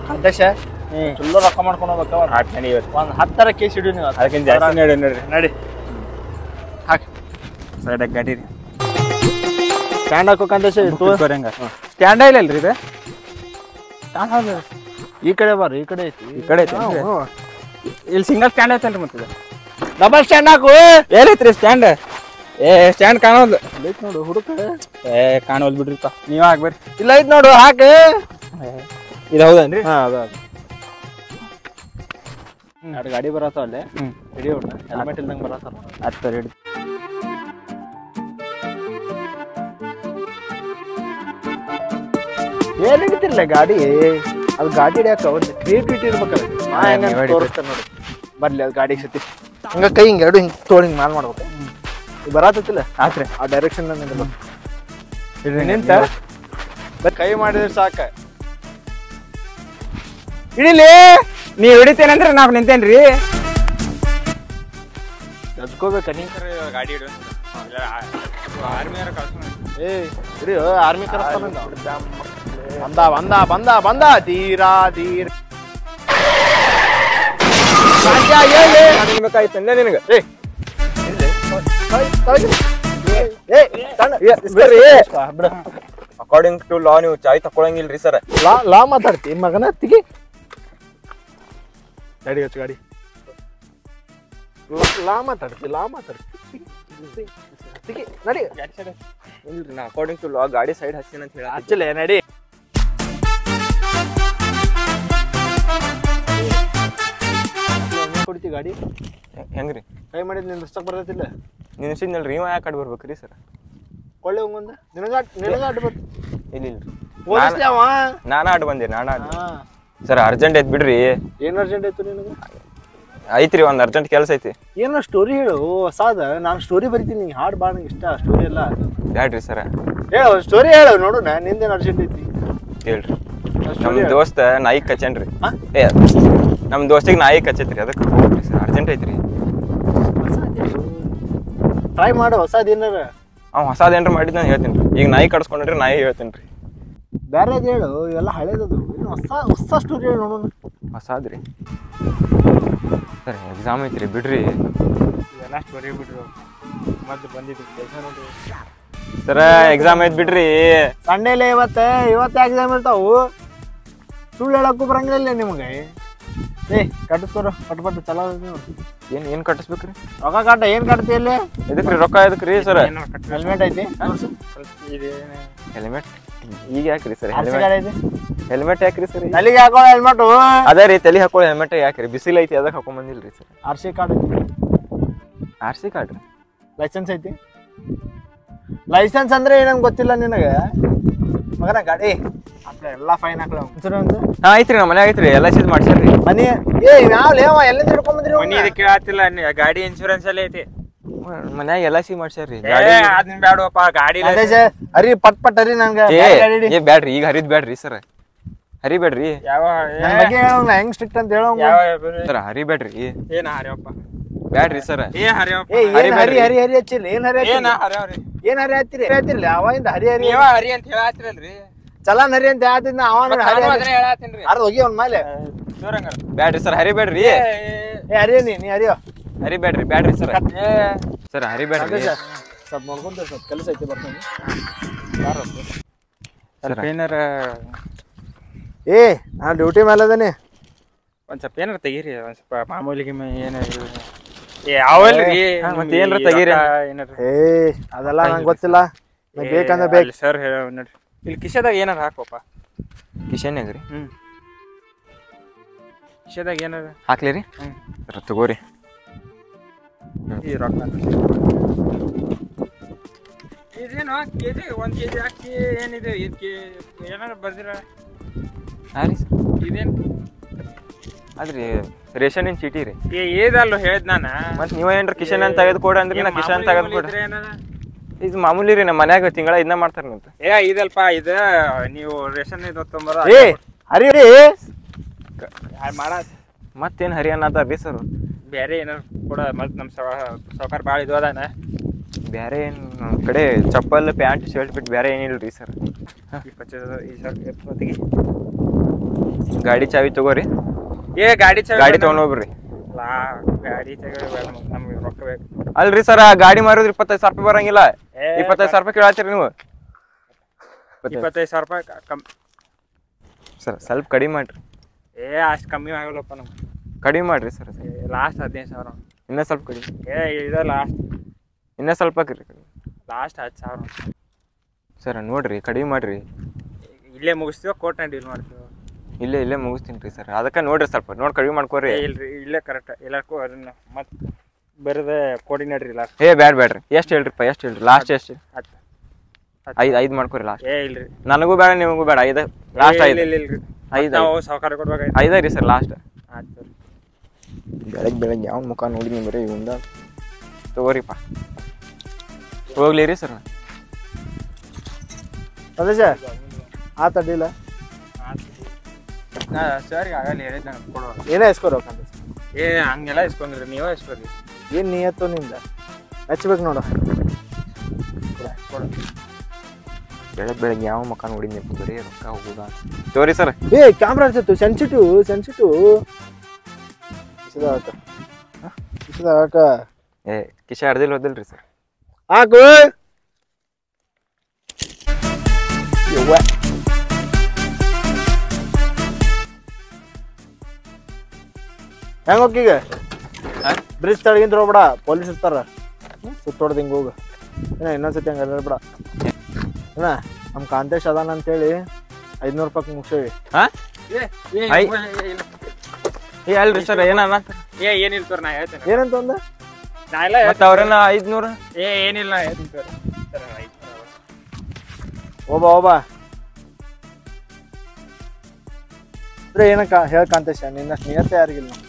ಅಧ್ಯಕ್ಷ ಹ್ಮ್ ಚಲೋ ರೊಕ್ಕ ಮಾಡ್ಕೊಂಡು ಹೋಗ್ಬೇಕ ಆಟ್ ನಡಿ ಇವತ್ತು ಒಂದ್ ಹತ್ತರ ಕೇಸ್ ಹಿಡಿಯು ನೀವು ಅದಕ್ಕಿಂತ ಜಾಸ್ತಿ ನಡಿ ನೋಡ್ರಿ ನಡಿ ಹಾಕ್ ಸೈಡಾಗ ಗಾಡಿ ರೀ ಸ್ಟ್ಯಾಂಡ್ ಹಾಕೋಕಂತ ಹಂಗ ಸ್ಟ್ಯಾಂಡ ಇಲ್ಲ ಅಲ್ರಿ ಇದು ಈ ಕಡೆ ಬಾರ ಈ ಕಡೆ ಐತಿ ಈ ಕಡೆ ಐತೇನ್ರಿ? ಇಲ್ಲಿ ಸಿಂಗಲ್ ಸ್ಟ್ಯಾಂಡ್ ಐತಲ್ರಿ ಮತ್ತೆ ಡಬಲ್ ಸ್ಟ್ಯಾಂಡ್ ಹಾಕು ಏನೈತ್ರಿ ಸ್ಟ್ಯಾಂಡ್ ಏ ಸ್ಟ್ಯಾಂಡ್ ಕಾಣೋದು ಐತ್ ನೋಡು ಹುಡುಕ ಏ ಕಾಣೋಲ್ ಬಿಡ್ರಿಪ್ಪ ನೀವ್ ಆಗ್ಬೇಡ್ರಿ ಇಲ್ಲ ಐತ್ ನೋಡು ಹಾಕ ಇದು ಹೌದನ್ರಿ ಹಾ ಅದ ಎರಡು ಗಾಡಿ ಬರತ್ತಾವ ಅಲ್ಲೇ ಹ್ಮ್ ಹಿಡಿಯೋ ಹೆಲ್ಮೆಟ್ ಇಲ್ದಂಗೆ ಬರತ್ತಾರ ಹತ್ತು ಹಿಡಿದು ಏನ್ ಹಿಡಿತಿರ್ಲ ಗಾಡಿ ಅದು ಗಾಡಿ ಹಿಡಿಯಾಕ ಒಂದು ಕ್ರಿಯೇಟಿವಿಟಿ ಇರ್ಬೇಕಲ್ಲ ನಾ ಹೆಂಗ ನೀವ್ ಹಿಡಿತೀರಿ. ತೋರಿಸ್ತೇನೆ ನೋಡಿ ಬರ್ಲಿ ಅದು ಗಾಡಿ ಸತಿ ಹಂಗ ಕೈ ಹಿಂಗ ಎರಡು ಹಿಂಗ್ ತೋಳಿ ಹಿಂಗ್ ಮಾಲ್ ಮಾಡ್ಬೇಕು ಈಗ ಬರತ್ತತಿಲ್ಲ ಆತ್ರಿ ಆ ಡೈರೆಕ್ಷನ್ ನಿಂತ ನಿಂತ ಕೈ ಮಾಡಿದ್ರೆ ಸಾಕ ಹಿಡಿಲಿ ನೀವ್ ಹಿಡಿತೇನಂದ್ರೆ ನಾವ್ ನಿಂತೇನ್ರಿ ಎದ್ಕೋಬೇಕ ನೀ ಗಾಡಿ ಹಿಡಿದು ಆರ್ಮಿಯವ್ರ ಏ ಹಿಡಿಯೋ ಆರ್ಮಿ ಕರೆಸ್ತಾನ ಬಂದ ಬಂದ ಬಂದ ಬಂದ ತೀರಾ ತೀರ ರಾಜ್ಯ ಹೇಳಿ ಬೇಕಾಯ್ತು ನಿನಗೆ ಏ ಇಲ್ಲಿ. ಕೈ- ಕೈ- ಏ, ಸಣ್ಣ. ಬಿಡ್ರಿ. ಬಿಡು. ಅಕಾರ್ಡಿಂಗ್ ಟು ಲಾ ನೀವು ಚಾಯ್ ತಕೊಳಂಗಿಲ್ರಿ ಸರ್ ಲಾ ಲಾ ಮಾತಾಡ್ತಿ ಮಗನ ತಿಗಿ ಗಾಡಿ ಹಚ್ಚು ಗಾಡಿ ಲಾ- ಲಾ ಮಾತಾಡ್ತಿ ಲಾ ಮಾತಾಡ್ತಿ ತಿಗಿ. ತಿಗಿ ನಡಿ ಇಲ್ರಿ ನಾ ಅಕಾರ್ಡಿಂಗ್ ಟು ಲಾ ಗಾಡಿ ಸೈಡ್ ಹಚ್ಚಿನ ಅಂತ ಹೇಳ ಹಚ್ಚಲೆ ನಡಿ ಕೊಡ್ತಿ ಗಾಡಿ ಹೆಂಗ್ರಿ ಕೈ ಮಾಡಿದ್ ನಿನ್ ದಸ್ತಕ್ ಬರ್ತೈತಿಲ್ಲ ನಿನ್ಸಿದ್ನಲ್ರಿ ಇವ ಯಾಕೆ ಆಡ್ ಬರ್ಬೇಕ್ರಿ ಸರ್ ಕೊಳ್ಳೆ ಹೋಗಂದ ನಿನಗಾಟ್ ನಿನಗಾಟ್ ಬರ್ ಇಲ್ಲ ಇಲ್ರಿ ಓದಿಸ್ಲಿ ಅವ ನಾನ ಆಡ್ ಬಂದೆ ನಾನ ಆಡ್ ಹಾ. ಸರ್ ಅರ್ಜೆಂಟ್ ಐತ್ ಬಿಡ್ರಿ ಏನ್ ಅರ್ಜೆಂಟ್ ಆಯ್ತು ನಿನಗೆ ಐತ್ರಿ ಒಂದ್ ಅರ್ಜೆಂಟ್ ಕೆಲಸ ಐತಿ ಏನೋ ಸ್ಟೋರಿ ಹೇಳು ಹೊಸಾದ ನಾನು ಸ್ಟೋರಿ ಬರಿತೀನಿ ಹಾಡು ಭಾಳ ನಂಗೆ ಇಷ್ಟ ಸ್ಟೋರಿ ಎಲ್ಲ ಬ್ಯಾಡ್ರಿ ಸರ ಹೇಳು ಸ್ಟೋರಿ ಹೇಳು ನೋಡೋಣ ನಿಂದೇನು ಅರ್ಜೆಂಟ್ ಐತಿ ಹೇಳ್ರಿ ನಮ್ ಸ್ಟೋರಿ ದೋಸ್ತ ನಾಯಿ ಕಚ್ಚನ್ರಿ ಹಾ? ಏ ನಮ್ ದೋಸ್ತಿಗೆ ನಾಯಿ ಕಚ್ಚೈತ್ರಿ ಅದಕ್ಕೆ ಹೋಗ್ರಿ ಸರ್ ಅರ್ಜೆಂಟ್ ಐತ್ರಿ ಟ್ರೈ ಮಾಡು ಹೊಸದು ಏನಾರ ಅವ್ ಹೊಸದೇನ್ರ ಮಾಡಿದ್ ನಾನು ಹೇಳ್ತೀನಿ ಈಗ ನಾಯಿ ಕಡ್ಸ್ಕೊಂಡ್ರಿ ನಾಯಿ ಹೇಳ್ತೀನಿ ರೀ ಬೇರೆದು ಹೇಳು ಇವೆಲ್ಲ ಹಳೇದದು ಇನ್ನು ಹೊಸ ಹೊಸ ಸ್ಟೋರಿ ಹೇಳು ನೋಡೋಣ ಹೊಸಾದ್ರಿ ಸರ್ ಎಕ್ಸಾಮ್ ಐತ್ರಿ ಬಿಡ್ರಿ ಇವೆಲ್ಲ ಸ್ಟೋರಿ ಬಿಡ್ರು ಮೊದ್ಲು ಬಂದಿದ್ದು ಕೆಲಸ ನೋಡಿ ಸರ ಎಕ್ಸಾಮ್ ಐತ್ ಬಿಡ್ರಿ ಸಂಡೇಲೆ ಇವತ್ತೆ ಇವತ್ತೇ ಎಕ್ಸಾಮ್ ಇರ್ತಾವು ಸುಳ್ಳು ಹೇಳಕ್ಕೂ ಬರಂಗಿಲ್ಲ ನಿಮಗೆ ಏ ಕಟ್ಟಿಸ್ಕೊಡು ಪಟ್ ಪಟ್ ಚಲೋ ನೀವು ಏನ್ ಏನ್ ಕಟ್ಟಿಸ್ಬೇಕ್ರಿ ರೊಕ್ಕ ಕಾಟ ಏನು ಕಟ್ತಿ ಇಲ್ಲಿ ಎದಕ್ರಿ ರೊಕ್ಕ ಎದಕ್ರಿ ಸರ್ ಹೆಲ್ಮೆಟ್ ಐತಿ ಹೆಲ್ಮೆಟ್ ಈಗ ಯಾಕ್ರಿ ಸರ್ ಆರ್ ಸಿ ಹೆಲ್ಮೆಟ್ ಗಾಡಿ ಐತಿ ಹೆಲ್ಮೆಟ್ ಯಾಕ್ರಿ ಸರ್ ತಲೆಗೆ ಹಾಕೋ ಹೆಲ್ಮೆಟ್ ಅದೇ ರೀ ತಲೆ ಹಾಕೊಳ್ಳಿ ಹೆಲ್ಮೆಟ್ ಯಾಕ್ರಿ ಬಿಸಿಲು ಐತಿ ಅದಕ್ಕೆ ಹಾಕೊಂಡ್ ಬಂದಿಲ್ರಿ ಸರ್ ಆರ್ ಸಿ ಕಾರ್ಡ್ ಐತಿ ಆರ್ ಸಿ ಕಾರ್ಡ್ ರೀ ಲೈಸೆನ್ಸ್ ಐತಿ ಲೈಸೆನ್ಸ್ ಅಂದ್ರೆ ಏನಂತ ಗೊತ್ತಿಲ್ಲ ನಿನಗೆ ಮಗನ ಗಾಡಿ ಅಪ್ಪ ಎಲ್ಲ ಫೈನ್ ಹಾಕ್ಲ ಇನ್ಸೂರೆನ್ಸ್ ಹಾ ಐತ್ರಿ ನಮ್ಮ ಮನ್ಯಾಗ ಐತ್ರಿ ಎಲ್ಲ ಚೀಸ್ ಮಾಡ್ಸ್ಯಾರ್ರಿ ಮನಿ ಏ ಯಾವ ಲೇವ ಎಲ್ಲಿಂದ ಹಿಡ್ಕೊಂಬಂದ್ರಿ ಮನಿ ಇದಕ್ಕೆ ಕೇಳತ್ತಿಲ್ಲ ನೀ- ಗಾಡಿ ಇನ್ಶೂರೆನ್ಸ್ ಅಲ್ಲೇ ಐತಿ ಮನ್ಯಾಗ ಎಲ್ಲ ಸಿ ಮಾಡ್ಸ್ಯಾರ್ರಿ ಏ ಅದನ್ನ ಬ್ಯಾಡವಪ್ಪ ಗಾಡಿ ಅರಿ ಪಟ್ ಪಟ್ ಅರಿ ನಂಗೆ ಏ ಗಾಡಿ ಗಾಡಿ ಹಿಡಿ. ಏ ಬ್ಯಾಡ್ರಿ ಈಗ ಹರಿದ್ ಬ್ಯಾಡ್ರಿ ಸರ್ ಹರಿಬೇಡ್ರಿ ಯಾವ ನನ್ ಬಗ್ಗೆ ಹೇಳೋಂಗ ಹೆಂಗ್ ಸ್ಟ್ರಿಕ್ಟ್ ಅಂತ ಹೇಳೋಂಗ ಯಾವ ಸರ್ ಹರಿಬೇಡ್ರಿ ಏನ ಹರಿಯಪ್ಪ ಬ್ಯಾಡ್ರಿ ಸರ್ ಏ ಹರಿಯಪ್ಪ ಏ ಏನ್ ಹರಿ ಹರಿ ಬೇಡ್ರಿ. ಹರಿ ಹರಿ ಹಚ್ಚಿಲ್ಲ ಏನ್ ಹರಿ ಏನ ಹಚ್ಚಿಲ್ಲ ಹರಿಯವ್ರಿ ಏನ್ ಹರಿ ಹತ್ತಿರಿ ಹರಿ ಹತ್ತಿರ್ಲಿ ಅವಾಗಿಂದ ಹರಿ ಹರಿ ನೀವ ಹರಿ ಅಂತ ಹೇಳತ್ತಿರಲ್ರಿ ಚಲನ್ ಹರಿ ಅಂತ ಹೇಳ್ತಿದ್ನ ಅವ ನೋಡಿ ಹರಿ ಹರಿ ಅದನ್ನ ಹೇಳತ್ತೀನ್ರಿ ಅರ್ಧ ಹೋಗಿ ಅವ್ನ ಮೇಲೆ ಜೋರಂಗ ಬ್ಯಾಡ್ರಿ ಸರ್ ಹರಿಬೇಡ್ರಿ ಏ ಹರಿಯ ನೀ ನೀ ಹರಿಯೋ ಹರಿಬೇಡ್ರಿ ಬ್ಯಾಡ್ರಿ ಸರ್ ಏ ಸರ್ ಹರಿಬೇಡ್ರಿ ಸ್ವಲ್ಪ ನೋಡ್ಕೊಂತ ಸ್ವಲ್ಪ ಕೆಲಸ ಐತಿ ಬರ್ತಾನೆ ಸ್ವಲ್ಪ ಏನಾರ ಏ ನಾ ಡ್ಯೂಟಿ ಮೇಲೆ ಅದೇನೆ ಒಂದ್ ಸ್ವಲ್ಪ ಏನಾರ ತೆಗೀರಿ ಒಂದ್ ಸ್ವಲ್ಪ ಮಾಮೂಲಿ ಗಿಮ್ಮಿ ಏನಾರ ಇದು. ಏ ಅವಲ್ರಿ ಹಾ, ಮತ್ತೆ ಏನ್ರ ತೆಗೀರಿ. ಏನಾರ ಏ ಅದೆಲ್ಲ ನಂಗೆ ಗೊತ್ತಿಲ್ಲ ನಾ ಬೇಕಂದ್ರೆ ಬೇಕು ಸರ್ ಹೇಳ ನೋಡ್ರಿ ಇಲ್ಲಿ ಕಿಶೆದಾಗ ಏನಾರ ಹಾಕೋಪ್ಪ ಕಿಶನ್ಯಾಗ ರೀ ಹ್ಮ್ ಕಿಶೆದಾಗ ಏನಾರ ಹಾಕ್ಲಿ ರೀ ಹ್ಮ್. ಸರ್ ತಗೋರಿ ಈ ರೊಕ್ಕ ಇದೇನು ಕೆಜಿ ಒಂದ್ ಕೆಜಿ ಅಕ್ಕಿ ಏನಿದೆ ಇದಕ್ಕೆ ಏನಾರ ಬರ್ದಿರ ಹಾ ರೀ ಸರ್ ಇದೇನ್ ಅದ್ರಿ ರೇಷನಿನ ಚೀಟಿ ರೀ ಏ ಏದಲ್ಲ ಹೇಳ್ದ ನಾನ ಮತ್ ನೀವ ಏನ್ರ ಕಿಶನ್ ಅಂತ ತೆಗೆದು ಕೊಡ ಅಂದ್ರಿ ನಾ ಕಿಶನ್ ತೆಗೆದು ಕೊಡ ಇದ್ರೆ ಏನದ? ಇದು ಮಾಮೂಲಿ ರೀ ನಮ್ಮ ಮನ್ಯಾಗ ತಿಂಗಳ ಇದನ್ನ ಮಾಡ್ತಾರ ಅಂತ ಏ ಇದಲ್ಪ ಇದ ನೀವು ರೇಷನ್ ಇದು ತೊಂಬರ ಏ ಹರಿ ಹರಿ ಮಾಡ ಮತ್ತೇನ್ ಹರಿಯಾಣ ಅದಾರ ರೀ ಸರ್ ಬೇರೆ ಏನಾರ ಕೊಡ ಮತ್ ನಮ್ ಸಾವುಕಾರ ಭಾಳ ಇದು ಅದಾನ ಬ್ಯಾರೆ ಏನ್ ನಮ್ ಕಡೆ ಚಪ್ಪಲ್ ಪ್ಯಾಂಟ್ ಶರ್ಟ್ ಬಿಟ್ಟು ಬ್ಯಾರೆ ಏನಿಲ್ರಿ ಸರ್ ಇಪ್ಪತ್ತು ಈ ಸರ್ ಎಪ್ಪತ್ತಿಗೆ ಗಾಡಿ ಚಾವಿ ತಗೋರಿ ಏ ಗಾಡಿ ಚಾವಿ ಗಾಡಿ ಬೇಡ. ತಗೊಂಡ್ ಹೋಗ್ರಿ ಲಾ ಗಾಡಿ ಚಾವಿ ಬೇಡ ನಮ್ಗೆ ನಮ್ಗೆ ರೊಕ್ಕ ಬೇಕು ಅಲ್ರಿ ಸರ್ ಗಾಡಿ ಮಾರಿದ್ರೆ ಇಪ್ಪತ್ತೈದು ಸಾವಿರ ರೂಪಾಯಿ ಬರಂಗಿಲ್ಲ ಏ, ಇಪ್ಪತ್ತೈದು ಸಾವಿರ ರೂಪಾಯಿ ಕೇಳತ್ತೀರಿ ನೀವು ಇಪ್ಪತ್ತೈದು ಸಾವಿರ ರೂಪಾಯಿ ಕ- ಕಮ್ ಸರ್ ಸ್ವಲ್ಪ ಕಡಿಮೆ ಮಾಡ್ರಿ ಏ ಅಷ್ಟು ಕಮ್ಮಿ ಆಗಲ್ಲಪ್ಪ ನಮ್ಗೆ ಕಡಿಮೆ ಮಾಡ್ರಿ ಸರ್ ಲಾಸ್ಟ್ ಹದಿನೈದು ಸಾವಿರ ಇನ್ನೂ ಸ್ವಲ್ಪ ಕಡಿಮೆ ಏ ಇದೆ ಲಾಸ್ಟ್ ಇನ್ನೂ ಸ್ವಲ್ಪ ಹಾಕ್ರಿ ಲಾಸ್ಟ್ ಹತ್ತು ಸಾವಿರ ಸರ್ ನೋಡ್ರಿ ಕಡಿಮೆ ಮಾಡ್ರಿ ಇಲ್ಲೇ ಮುಗಿಸ್ತೀವ ಕೋರ್ಟ್ನ ಡೀಲ್ ಮಾಡ್ತೀವಿ ಇಲ್ಲೇ ಇಲ್ಲೇ ಮುಗಿಸ್ತೀನಿ ರೀ ಸರ್ ಅದಕ್ಕೆ ನೋಡ್ರಿ ಸ್ವಲ್ಪ ನೋಡಿ ಕಡಿಮೆ ಮಾಡ್ಕೋರಿ ಏ ಇಲ್ರಿ ಇಲ್ಲೇ ಕರೆಕ್ಟ್ ಎಲ್ಲಕ್ಕೂ ಅದನ್ನ ಮತ್ತೆ ಬರದ ಕೋರ್ಡಿನೇಟ್ರ್ ಇಲ್ಲ ಏ ಬ್ಯಾಡ ಬ್ಯಾಡ್ರಿ ಎಷ್ಟು ಹೇಳ್ರಿಪ್ಪ ಎಷ್ಟು ಹೇಳ್ರಿ ಲಾಸ್ಟ್ ಎಷ್ಟು ಹತ್ತು ಐದು ಐದು ಮಾಡ್ಕೋರಿ ಲಾಸ್ಟ್ ಏ ಇಲ್ರಿ ನನಗೂ ಬೇಡ ನಿಮಗೂ ಬೇಡ ಐದು ಲಾಸ್ಟ್ ಏ, ಐದು ಇಲ್ಲ ಇಲ್ಲ ಇಲ್ರಿ ಐದು ನಾವು ಸಾವುಕಾರ ಕೊಡ್ಬೇಕಾಯ್ತು ಐದ ರೀ ಸರ್ ಲಾಸ್ಟ್ ಆಯ್ತು ಬೆಳಗ್ಗೆ ಬೆಳಗ್ಗೆ ಯಾವ ಮುಖ ನೋಡಿದ್ನಿ ಬರೀ ಇವಂದ ತಗೋರಿಪ್ಪ ಹೋಗ್ಲಿ ರೀ ಸರ್ ಸಂದೇಶ ಆತ ಅಡ್ಡಿಲ್ಲ ನಾ ಸರಿಗೆ ಆಗಲ್ಲ ಹೇಳಿದ್ದೆ ನಾನು ಕೊಡೋ ಏನೇ ಇಸ್ಕೊರೋ ಸಂದೇಶ ಏ ಹಂಗೆಲ್ಲ ಇಸ್ಕೊಂಡ್ರಿ ನೀವೇ ಇಸ್ಕೊರಿ ಏನು ನಿಯತ್ತು ನಿಂದ ಹಚ್ಬೇಕು ನೋಡು ಬೆಳಗ್ಗೆ ಬೆಳಗ್ಗೆ ಯಾವ ಮುಖ ನೋಡಿದ್ನಿ ಬರೀ ರೊಕ್ಕ ಹೋಗುದ ತಗೋರಿ ಸರ್ ಏ ಕ್ಯಾಮ್ರಾ ಅನ್ಸತ್ತು ಸೆನ್ಸಿಟಿವ್ ಸೆನ್ಸಿಟಿವ್ ಇಸದ ಹಾಕ ಇಸದ ಹಾಕ ಏ ಕಿಶ ಹಡ್ದಿಲ್ ಹೋದಿಲ್ರಿ ಸರ್ ಹಾಕು ಹೆಂಗ ಹೋಗೀಗ ಬ್ರಿಡ್ಜ್ ತಳಗಿಂದ ಹೋಗ್ಬೇಡ ಪೊಲೀಸ್ ಇರ್ತಾರ ಸುತ್ತೊಡ್ದು ಹಿಂಗೆ ಹೋಗು ಏನ ಇನ್ನೊಂದ್ಸತಿ ಹಂಗೆ ಹೇಳ್ಬೇಡ ಏನ ನಮ್ಮ ಕಾಂತೇಶ್ ಅದಾನ ಅಂತೇಳಿ ಐದ್ನೂರು ರೂಪಾಯಿ ಮುಗಿಸೇವಿ ಹಾ ಏ ಏ, ಐ. ಏ, ಇಲ್ಲ. ಏ ಅಲ್ರಿ ಸರ್ ಏನನ್ನ ಏ ಏನಿಲ್ಲ ತೋರ್ ನಾ ಹೇಳ್ತೇನೆ ಏನಂತ ಅಂದ ನಾ ಎಲ್ಲ ಮತ್ತೆ ಅವ್ರೇನ ಐದ್ನೂರ ಏ ಏನಿಲ್ಲ ನಾ ಹೇಳ್ತೀನಿ ತೋರಿ. ಸರ್, ಆಯ್ತು. ಓಬ ಓಬ ಏನಕ್ಕ ಹೇಳ ಕಾಂತೇಶ ನಿನ್ನಷ್ಟು ನಿಯತ್ತೆ ಯಾರಿಗಿಲ್ಲ